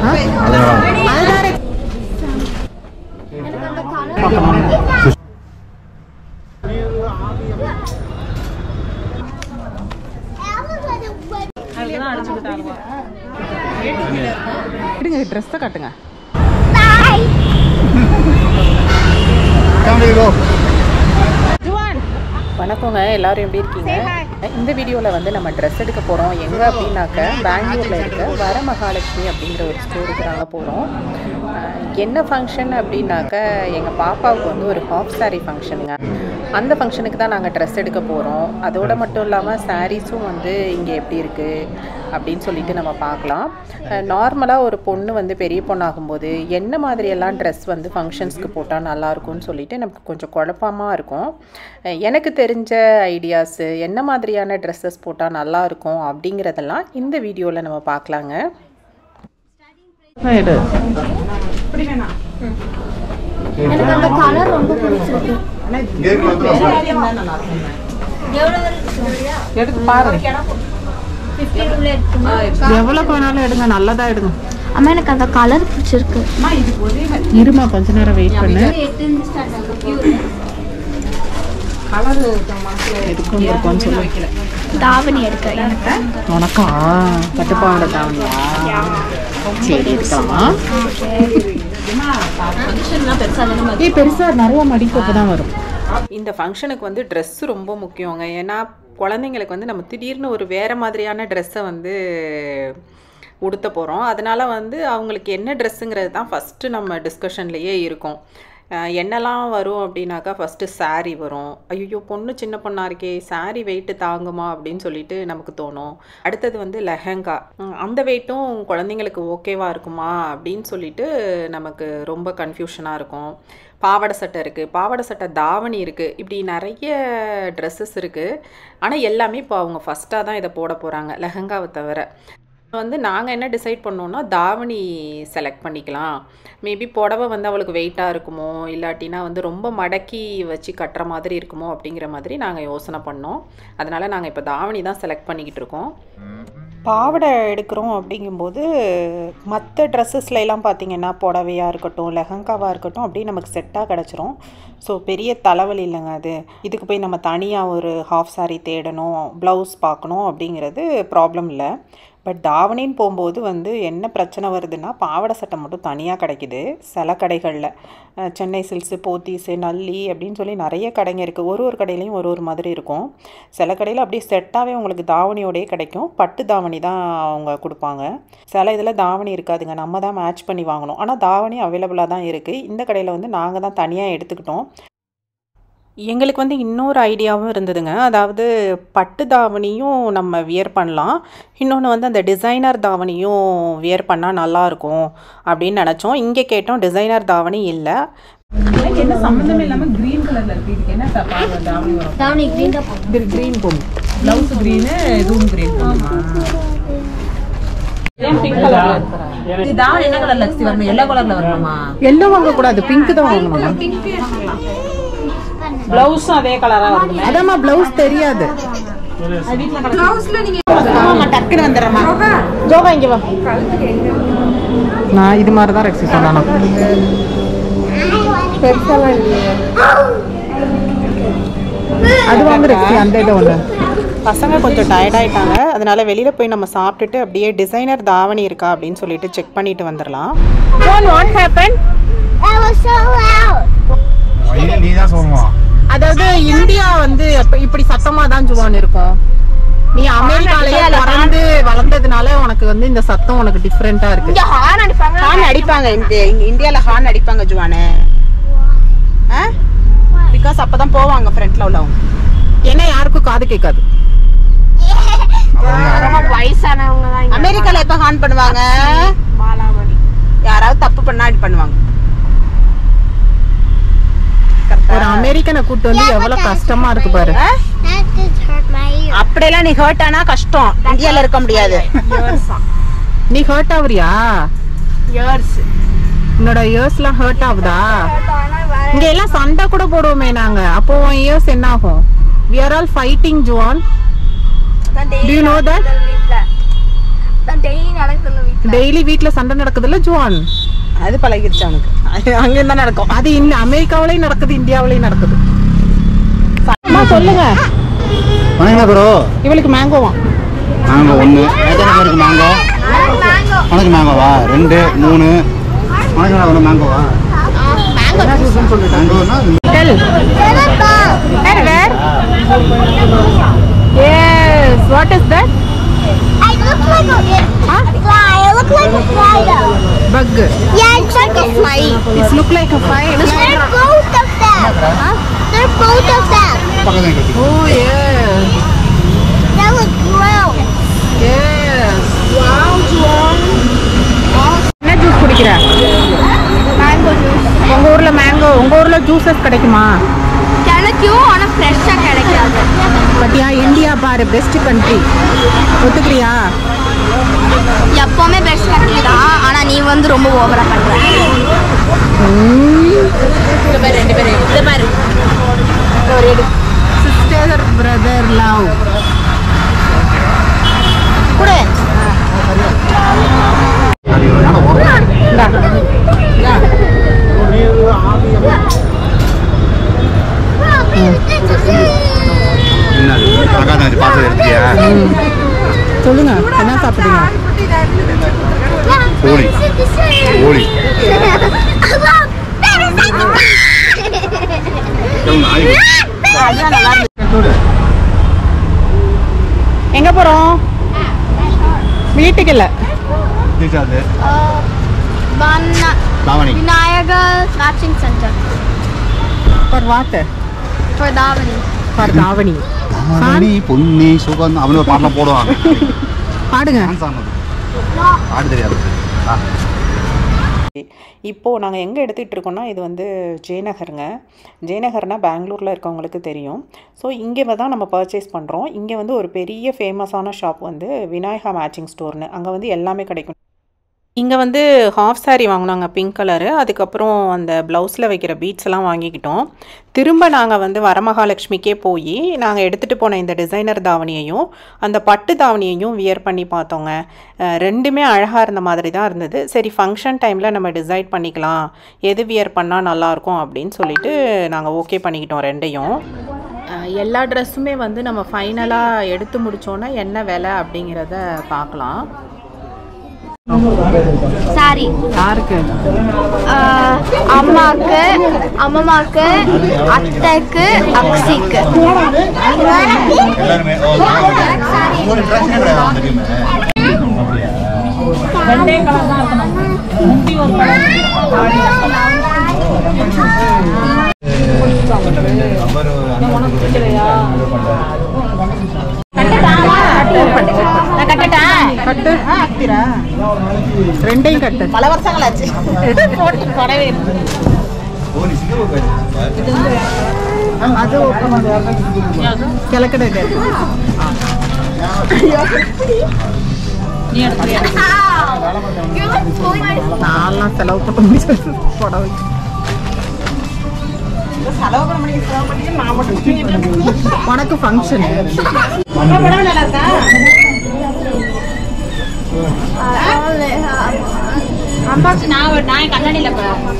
எடுங்க ட்ரெஸ்ஸை காட்டுங்க வணக்கங்க எல்லாரும் எப்படி இருக்கீங்க இந்த வீடியோவில் வந்து நம்ம ட்ரெஸ் எடுக்க போகிறோம் எங்கே அப்படின்னாக்க பெங்களூரில் இருக்க வரமகாலட்சுமி அப்படிங்கிற ஒரு ஸ்டோருக்கு நாங்கள் போகிறோம் என்ன ஃபங்க்ஷன் அப்படின்னாக்க எங்கள் பாப்பாவுக்கு வந்து ஒரு ஹாஃப் saree ஃபங்க்ஷனுங்க அந்த ஃபங்க்ஷனுக்கு தான் நாங்கள் ட்ரெஸ் எடுக்க போகிறோம் அதோட மட்டும் இல்லாமல் சாரீஸும் வந்து இங்கே எப்படி இருக்குது அப்படின்னு சொல்லிட்டு நம்ம பார்க்கலாம் நார்மலாக ஒரு பொண்ணு வந்து பெரிய பொண்ணாகும்போது என்ன மாதிரியெல்லாம் ட்ரெஸ் வந்து ஃபங்க்ஷன்ஸ்க்கு போட்டால் நல்லாயிருக்கும்னு சொல்லிட்டு நமக்கு கொஞ்சம் குழப்பமாக இருக்கும் அஹ் எனக்கு தெரிஞ்ச ஐடியாஸு என்ன மாதிரியான ட்ரெஸ்ஸஸ் போட்டால் நல்லாயிருக்கும் அப்படிங்கிறதெல்லாம் இந்த வீடியோவில் நம்ம பார்க்கலாங்க எனக்கு அந்த கலர் ரொம்ப பிடிச்சிருக்கு எடுத்து பாருங்க எவ்வளோக்கு வேணாலும் எடுங்க நல்லதாக எடுங்க அம்மா எனக்கு அந்த கலர் பிடிச்சிருக்கு இருமா கொஞ்ச நேரம் வெயிட் பண்ணு எதுக்கும் இருக்கும்னு சொல்லி தாவணி எடுக்க எனக்கு உனக்கா பட்டுப்பாவோட தாவணியா சரி எடுக்கலாமா ஏய் பெருசா நிறைய மடிப்பு தான் வரும் இந்த ஃபங்க்ஷனுக்கு வந்து Dress ரொம்ப முக்கியங்க ஏன்னா குழந்தைங்களுக்கு வந்து நம்ம திடீர்னு ஒரு வேறு மாதிரியான ட்ரெஸ்ஸை வந்து உடுத்த போகிறோம் அதனால் வந்து அவங்களுக்கு என்ன ட்ரெஸ்ஸுங்கிறது தான் ஃபஸ்ட்டு நம்ம டிஸ்கஷன்லேயே இருக்கும் அஹ் என்னெல்லாம் வரும் அப்படின்னாக்கா ஃபஸ்ட்டு saree வரும் ஐயோ பொண்ணு சின்ன பொண்ணாக இருக்கே saree வெயிட்டு தாங்குமா அப்படின்னு சொல்லிட்டு நமக்கு தோணும் அடுத்தது வந்து லெஹங்கா உம், அந்த வெயிட்டும் குழந்தைங்களுக்கு ஓகேவா இருக்குமா அப்படின்னு சொல்லிட்டு நமக்கு ரொம்ப கன்ஃபியூஷனாக இருக்கும் பாவாடை சட்டை இருக்குது பாவாடை சட்டை தாவணி இருக்குது இப்படி நிறைய ட்ரெஸ்ஸஸ் இருக்குது ஆனால் எல்லாமே இப்போ அவங்க ஃபஸ்ட்டாக தான் இதை போட போகிறாங்க லெஹங்காவை தவிர வந்து நாங்கள் என்ன டிசைட் பண்ணோம்னா தாவணி செலக்ட் பண்ணிக்கலாம் மேபி புடவை வந்து அவளுக்கு வெயிட்டாக இருக்குமோ இல்லாட்டினா வந்து ரொம்ப மடக்கி வச்சு கட்டுற மாதிரி இருக்குமோ அப்படிங்கிற மாதிரி நாங்கள் யோசனை பண்ணோம் அதனால் நாங்கள் இப்போ தாவணி தான் செலக்ட் பண்ணிக்கிட்டு இருக்கோம் பாவாடை எடுக்கிறோம் அப்படிங்கும்போது மற்ற ட்ரெஸ்ஸஸ்லாம் பார்த்தீங்கன்னா புடவையாக இருக்கட்டும் லெஹங்காவாக இருக்கட்டும் அப்படியே நமக்கு செட்டாக கிடச்சிரும் ஸோ பெரிய தலைவலி இல்லைங்க அது இதுக்கு போய் நம்ம தனியாக ஒரு ஹாஃப் saree தேடணும் ப்ளவுஸ் பார்க்கணும் அப்படிங்கிறது ப்ராப்ளம் இல்லை பட் தாவணின்னு போகும்போது வந்து என்ன பிரச்சனை வருதுன்னா பாவாடை சட்டை மட்டும் தனியாக கிடைக்குது சில கடைகளில் அஹ் சென்னை சில்க்ஸு போத்தீஸு நல்லி அப்படின்னு சொல்லி நிறைய கடைங்க இருக்குது ஒரு ஒரு கடையிலையும் ஒரு ஒரு மாதிரி இருக்கும் சில கடையில் அப்படியே செட்டாகவே உங்களுக்கு தாவணியோடயே கிடைக்கும் பட்டு தாவணி தான் அவங்க கொடுப்பாங்க சில இதில் தாவணி இருக்காதுங்க நம்ம தான் மேட்ச் பண்ணி வாங்கணும் ஆனால் தாவணி அவைலபிளாக தான் இருக்குது இந்த கடையில் வந்து நாங்கள் தான் தனியாக எடுத்துக்கிட்டோம் எங்களுக்கு வந்து இன்னொரு ஐடியாவும் இருந்ததுங்க அதாவது பட்டு தாவணியும் நம்ம வியர் பண்ணலாம் இன்னொன்று வந்து அந்த டிசைனர் தாவணியும் வியர் பண்ணால் நல்லாயிருக்கும் அப்படின்னு நினச்சோம் இங்கே கேட்டோம் டிசைனர் தாவணி இல்லை என்ன சம்மந்தமே இல்லாமல் க்ரீன் கலரில் இருக்குது இதுக்கு என்ன தாவணி வரும் தாவணி கிரீன் தான் இது க்ரீன் போகும் ப்ளவுஸ் க்ரீனு இதுவும் க்ரீன் போகுமா பிங்க் கலர்ல இதான் என்ன கலர் லக்ஸி வரணும் எல்லோ கலர்ல வரணுமா எல்லோ வாங்கக்கூடாது பிங்க் தான் வாங்கணும் பிளவுஸும் அதே கலரா வருது அதாம்மா பிளவுஸ் தெரியாது டக்குனு வந்துடுறேம்மா ஜோகா இங்க வா நான் இது மாதிரி தான் ரெக்ஸி சொன்னானா அது வாங்க ரெக்ஸி அந்த இதை ஒன்று பசங்க கொஞ்சம் டயர்ட் ஆயிட்டாங்க அதனால வெளியில போய் நம்ம சாப்பிட்டுட்டு அப்படியே டிசைனர் தாவணி இருக்கா அப்படின்னு சொல்லிட்டு செக் பண்ணிட்டு வந்துடலாம் what happen That was so loud. நீ தான் சொல்லணும் அதாவது இந்தியா வந்து எப்ப- இப்படி சத்தமா தான் ஜுவான் இருக்கும் நீ அமெரிக்காலயே பிறந்து வளர்ந்ததுனால உனக்கு வந்து இந்த சத்தம் உனக்கு டிஃப்ரெண்டா இருக்கு இங்க ஹார்ன் அடிப்பாங்க ஹார்ன் அடிப்பாங்க இந்த இங்க இந்தியால ஹார்ன் அடிப்பாங்க ஜுவானு பிகாஸ் அப்பதான் போவாங்க ஃப்ரண்ட்ல உள்ளவங்க ஏன்னா யாருக்கும் காது கேட்காது ரொம்ப வயசானவங்க தான் இங்க அமெரிக்கால எப்ப ஹார்ன் பண்ணுவாங்க பாலாமணி யாராவது தப்பு பண்ணா அடி பண்ணுவாங்க ஒரு அமெரிக்கனை கூட்டு வந்து எவ்வளவு கஷ்டமா இருக்கு பாரு That just hurt my ear. அப்படியெல்லாம் நீ ஹர்ட் ஆனா கஷ்டம் இந்தியால இருக்க முடியாது நீ ஹர்ட் ஆகுறியா Yours. உன்னோட இயர்ஸ்லாம் ஹர்ட் ஆகுதா இங்க எல்லாம் சண்டை கூட போடுவோமே நாங்க அப்போ உன் இயர்ஸ் என்ன ஆகும் we are all fighting ஜுவான் do you know that வீட்ல. நான் daily நடக்குதுல்ல வீட்ல. டெய்லி வீட்ல சண்டை நடக்குதுல்ல ஜுவான் அது பழகிருச்சு அவனுக்கு அங்கே தான் நடக்கும் அது இந்த அமெரிக்காவிலையும் நடக்குது இந்தியாவிலையும் நடக்குது அம்மா சொல்லுங்க வணக்கம் ப்ரோ இவளுக்கு மேங்கோவா மேங்கோ ஒன்று எத்தனை பேருக்கு மேங்கோ உனக்கு மேங்கோவா ரெண்டு மூணு உனக்கு ஒன்று மேங்கோவா மேங்கோனா tell where where is what is that I look like a fly. I look like a fly though. bug Yeah, it's like a fly. it's look like a fly They're both of them. Huh? They're both of them. பக்கத்தில் கட்டி oh yes That was gross. yes wow என்ன juice குடிக்கிற Mango juice. உங்க ஊர்ல mango உங்க ஊர்ல juices கிடைக்குமா கிடைக்கும் ஆனால் ஃப்ரெஷ்ஷாக கிடைக்காது பத்தியா இந்தியா பாரு பெஸ்ட் கண்ட்ரி ஒத்துக்கிறியா எப்போவுமே பெஸ்ட் கண்ட்ரி தான் ஆனால் நீ வந்து ரொம்ப ஓவராக பண்ணுற ரெண்டு பேரும் இந்த மாதிரி சிஸ்டர் பிரதர் லவ் கொடு என்னது அக்கா தங்கச்சி பார்த்து எடுத்தியா சொல்லுங்க என்ன சாப்பிடுங்க கோழி கோழி எங்க போறோம் வீட்டுக்கு இல்ல அது Vana- தாவணி Vinayagar Matching Center for what for Davani. For davani davani Ponni Sukanth அவனு ஒரு பாட்டெலாம் போடுவான் பாடுங்க டான்ஸ் ஆனது பாட்டு தெரியாது ஆ இப்போது நாங்கள் எங்கே எடுத்துகிட்டு இருக்கோம்னா இது வந்து ஜெயநகருங்க ஜெயநகர்னால் பெங்களூரில் இருக்கவங்களுக்கு தெரியும் ஸோ இங்கே தான் நம்ம பர்ச்சேஸ் பண்ணுறோம் இங்கே வந்து ஒரு பெரிய ஃபேமஸான ஷாப் வந்து விநாயகா மேட்சிங் ஸ்டோர்னு அங்கே வந்து எல்லாமே கிடைக்கும் இங்கே வந்து ஹாஃப் saree வாங்கினாங்க பிங்க் கலரு அதுக்கப்புறம் அந்த ப்ளவுஸில் வைக்கிற பீட்ஸ் எல்லாம் வாங்கிக்கிட்டோம் திரும்ப நாங்கள் வந்து வரமகாலட்சுமிக்கே போய் நாங்கள் எடுத்துகிட்டு போன இந்த டிசைனர் தாவணியையும் அந்த பட்டு தாவணியையும் வியர் பண்ணி பார்த்தோங்க அஹ் ரெண்டுமே அழகாக இருந்த மாதிரி தான் இருந்தது சரி ஃபங்க்ஷன் டைமில் நம்ம டிசைட் பண்ணிக்கலாம் எது வியர் பண்ணால் நல்லாயிருக்கும் அப்படின்னு சொல்லிட்டு நாங்கள் ஓகே பண்ணிக்கிட்டோம் ரெண்டையும் அஹ் எல்லா ட்ரெஸ்ஸுமே வந்து நம்ம ஃபைனலாக எடுத்து முடித்தோன்னா என்ன விலை அப்படிங்கிறத பார்க்கலாம் சாரி யாருக்கு அம்மாக்கு அம்மம்மாக்கு அத்தைக்கு அக்ஸிக்கு எல்லாருமே ஓ, ஒரு ட்ரெஸ் கிடையாது அந்த டீம் கட்டு ரெண்டையும் கட்டு பல வருஷங்களாச்சு போட்டு படவே அது கிழக்கடை நான்லாம் செலவு பண்ண முடியாது புடவை செலவு பண்ண முடியும் செலவு பண்ணி நான் மட்டும் உனக்கு ஃபங்க்ஷன் அம்மாக்கு நான் ஒரு- நான் கண்ணாடியில்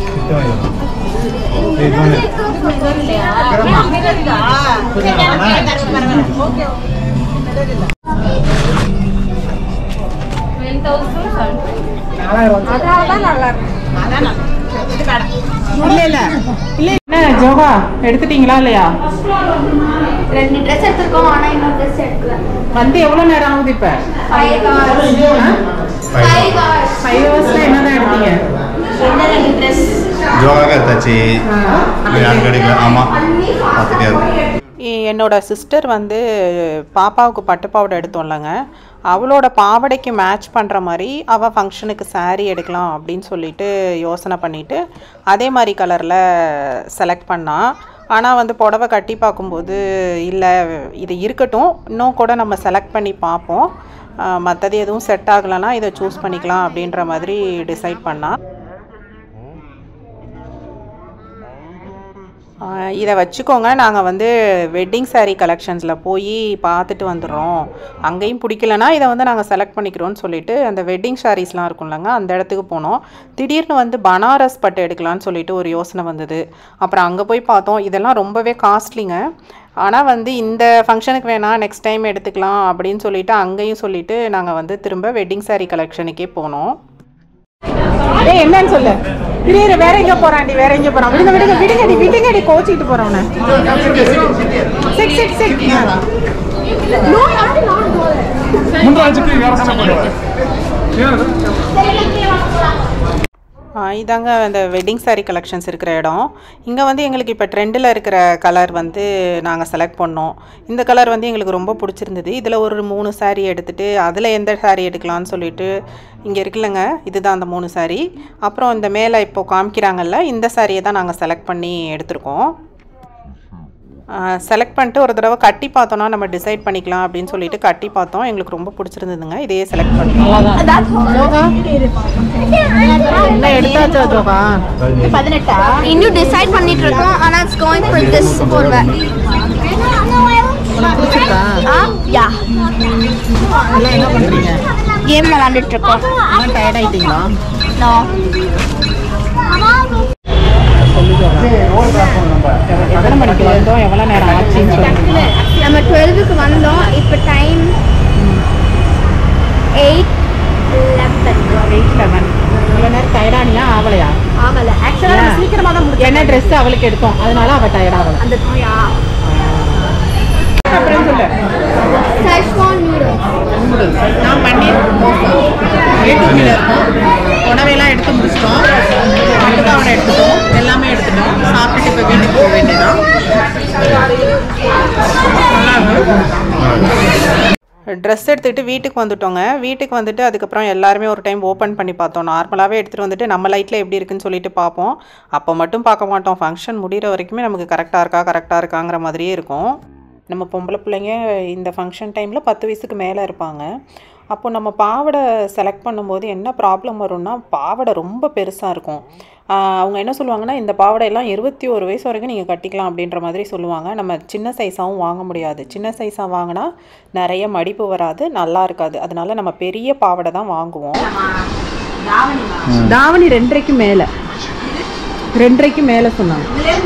இல்ல இல்ல இல்ல என்ன ஜோகா எடுத்துட்டீங்களா இல்லையா ரெண்டு ட்ரெஸ் எடுத்திருக்கோம் ஆனால் இன்னொரு ட்ரெஸ் எடுக்கல வந்து எவ்வளவு நேரம் ஆகுது இப்ப five hours five hours five ஹவர்ஸ்ல என்னதான் எடுத்தீங்க என்ன ரெண்டு ட்ரெஸ் ஜோகாக எடுத்தாச்சு யாரும் கிடைக்கல ஆமாம் பார்த்துட்டே இருக்கும் என்னோட சிஸ்டர் வந்து பாப்பாவுக்கு பட்டு பாவாடை எடுத்தோம்லங்க அவளோட பாவாடைக்கு மேட்ச் பண்ணுற மாதிரி அவள் ஃபங்க்ஷனுக்கு saree எடுக்கலாம் அப்படின்னு சொல்லிட்டு யோசனை பண்ணிட்டு அதே மாதிரி கலரில் செலக்ட் பண்ணா ஆனால் வந்து புடவை கட்டி பார்க்கும்போது இல்லை இது இருக்கட்டும் இன்னும் கூட நம்ம செலக்ட் பண்ணி பார்ப்போம் மற்றது எதுவும் செட் ஆகலைன்னா இதை சூஸ் பண்ணிக்கலாம் அப்படின்ற மாதிரி டிசைட் பண்ணா ஆஹ் இதை வச்சுக்கோங்க நாங்கள் வந்து வெட்டிங் saree கலெக்ஷன்ஸில் போய் பார்த்துட்டு வந்துடுறோம் அங்கேயும் பிடிக்கலனா இதை வந்து நாங்கள் செலக்ட் பண்ணிக்கிறோம்னு சொல்லிட்டு அந்த வெட்டிங் சாரீஸ்லாம் இருக்கும்லங்க அந்த இடத்துக்கு போனோம் திடீர்னு வந்து பனாரஸ் பட்டு எடுக்கலாம்னு சொல்லிட்டு ஒரு யோசனை வந்தது அப்புறம் அங்கே போய் பார்த்தோம் இதெல்லாம் ரொம்பவே காஸ்ட்லிங்க ஆனால் வந்து இந்த ஃபங்க்ஷனுக்கு வேணாம் நெக்ஸ்ட் டைம் எடுத்துக்கலாம் அப்படின்னு சொல்லிட்டு அங்கேயும் சொல்லிட்டு நாங்கள் வந்து திரும்ப வெட்டிங் saree கலெக்ஷனுக்கே போனோம் ஏய் என்னன்னு சொல்லு இரு இரு வேற எங்க போறான்டி வேற எங்க போறான் விடுங்க விடுங்க விடுங்கடி விடுங்கடி கோச்சிட்டு போறவன சிக் சிக் சிக் இதாங்க அந்த வெட்டிங் saree கலெக்ஷன்ஸ் இருக்கிற இடம் இங்கே வந்து எங்களுக்கு இப்போ ட்ரெண்டில் இருக்கிற கலர் வந்து நாங்கள் செலக்ட் பண்ணோம் இந்த கலர் வந்து எங்களுக்கு ரொம்ப பிடிச்சிருந்தது இதில் ஒரு மூணு saree எடுத்துட்டு அதில் எந்த saree எடுக்கலாம்னு சொல்லிட்டு இங்கே இருக்குல்லங்க இதுதான் அந்த மூணு saree அப்புறம் இந்த மேலே இப்போ காமிக்கிறாங்கல்ல இந்த சாரியை தான் நாங்கள் செலக்ட் பண்ணி எடுத்திருக்கோம் செலக்ட் பண்ணிட்டு ஒரு தடவை கட்டி பார்த்தோன்னா நம்ம டிசைட் பண்ணிக்கலாம் அப்படின்னு சொல்லிட்டு கட்டி பார்த்தோம் எங்களுக்கு ரொம்ப பிடிச்சிருந்ததுங்க இதையே செலக்ட் பண்ணோம் என்ன எடுத்தாச்சா ஜோகா பதினெட்டா இன்னும் டிசைட் பண்ணிட்டு இருக்கோம் ஆனா இட்ஸ் கோயிங் ஃபார் திஸ் போடுவேன் பிடிச்சிருக்கா ஆ யா எல்லாம் என்ன பண்ணுறீங்க கேம் விளையாண்டுட்டு இருக்கோம் எல்லாம் டயர்ட் ஆயிட்டீங்களா நோ எத்தனை மணிக்கு வந்தோம் எவ்வளோ நேரம் ஆச்சுன்னு சொல்லுங்க நம்ம டுவெல்வுக்கு வந்தோம் இப்போ time eight eleven eight eleven இவ்வளோ நேரம் டயர்டானியா ஆகலையா ஆகல ஆக்சுவலாக சீக்கிரமாக தான் என்ன ட்ரெஸ் அவளுக்கு எடுத்தோம் அதனால அவள் டயர்ட் ஆகல அந்த யா அப்புறம் சொல்லு சைஸ்வான் நூடுல்ஸ் நான் பன்னீர் வீட்டுக்குள்ள இருக்கோம் புடவையெல்லாம் எடுத்து முடிச்சிட்டோம் பட்டுக்காவடை எடுத்துட்டோம் எல்லாமே எடுத்துட்டோம் சாப்பிட்டுட்டு இப்போ வீட்டுக்கு போக வேண்டியதான் ட்ரெஸ் எடுத்துக்கிட்டு வீட்டுக்கு வந்துட்டோங்க வீட்டுக்கு வந்துட்டு அதுக்கப்புறம் எல்லாருமே ஒரு டைம் ஓப்பன் பண்ணி பார்த்தோம் நார்மலாகவே எடுத்துகிட்டு வந்துட்டு நம்ம லைட்டில் எப்படி இருக்குன்னு சொல்லிட்டு பார்ப்போம் அப்போ மட்டும் பார்க்க மாட்டோம் ஃபங்க்ஷன் முடிகிற வரைக்குமே நமக்கு கரெக்டாக இருக்கா கரெக்டாக இருக்காங்கிற மாதிரியே இருக்கும் நம்ம பொம்பளை பிள்ளைங்க இந்த ஃபங்க்ஷன் டைமில் பத்து வயசுக்கு மேலே இருப்பாங்க அப்போ நம்ம பாவாடை செலக்ட் பண்ணும்போது என்ன ப்ராப்ளம் வரும்னா பாவாடை ரொம்ப பெருசாக இருக்கும் ஆஹ் அவங்க என்ன சொல்லுவாங்கன்னா இந்த பாவாடையெல்லாம் இருபத்தி ஒரு வயசு வரைக்கும் நீங்கள் கட்டிக்கலாம் அப்படின்ற மாதிரி சொல்லுவாங்க நம்ம சின்ன சைஸாகவும் வாங்க முடியாது சின்ன சைஸாக வாங்கினா நிறைய மடிப்பு வராது நல்லா இருக்காது அதனால நம்ம பெரிய பாவாடை தான் வாங்குவோம் தாவணி ரெண்டரைக்கு மேலே ரெண்டரைக்கு மேலே சொன்னாங்க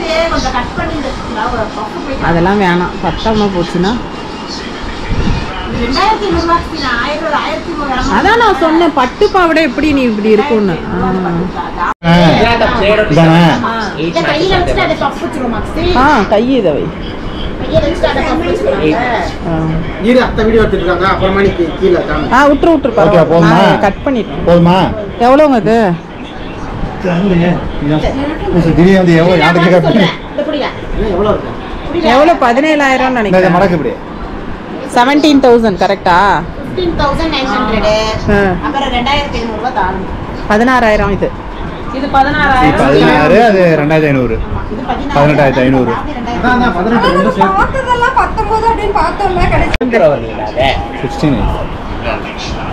அதெல்லாம் வேணாம் பத்தாம போச்சுன்னா அதான் நான் சொன்னேன் பட்டு பாவாடை எப்படி நீ இப்படி இருக்கும்னு ஆ. இதானே கையில வச்சுட்டு அதை பஃப் வச்சிருவோம் மாக்ஸி ஆ கை இதை வை கையில வச்சுட்டு அதை பஃப் வச்சிருவோம் ஆ. இரு அத்தை வீடியோ எடுத்துட்டு இருக்காங்க அப்புறமா நீ கீ- கீழே காமி ஆ விட்டுரு விட்டுரு Okay, போதுமா? பரவாயில்ல கட் பண்ணிட்டேன் போதுமா எவ்வளோங்க அது திடீர்னு வந்து எவ்வளோ யாருக்கு கேட்பீங்க இந்த புடியா இன்னும் எவ்வளோ இருக்கு எவ்வளோ பதினேழாயிரம் இந்த நினைக்கிறேன் மடக்கு இப்படி செவன்டீன் தௌசண்ட் கரெக்டா ஃபிஃப்டீன் தௌசண்ட் நைன் ஹண்ட்ரட் அப்புறம் ரெண்டாயிரத்தி ஐநூறுரூவா தாங்க பதினாறாயிரம் இது இது இது பதினாறாயிரம் பதினாறு அது ரெண்டாயிரத்தி ஐநூறு பதினெட்டாயிரத்தி ஐநூறு அதான் அதான் பதினெட்டு ரெண்டு சேர்த்து சிக்ஸ்டீன்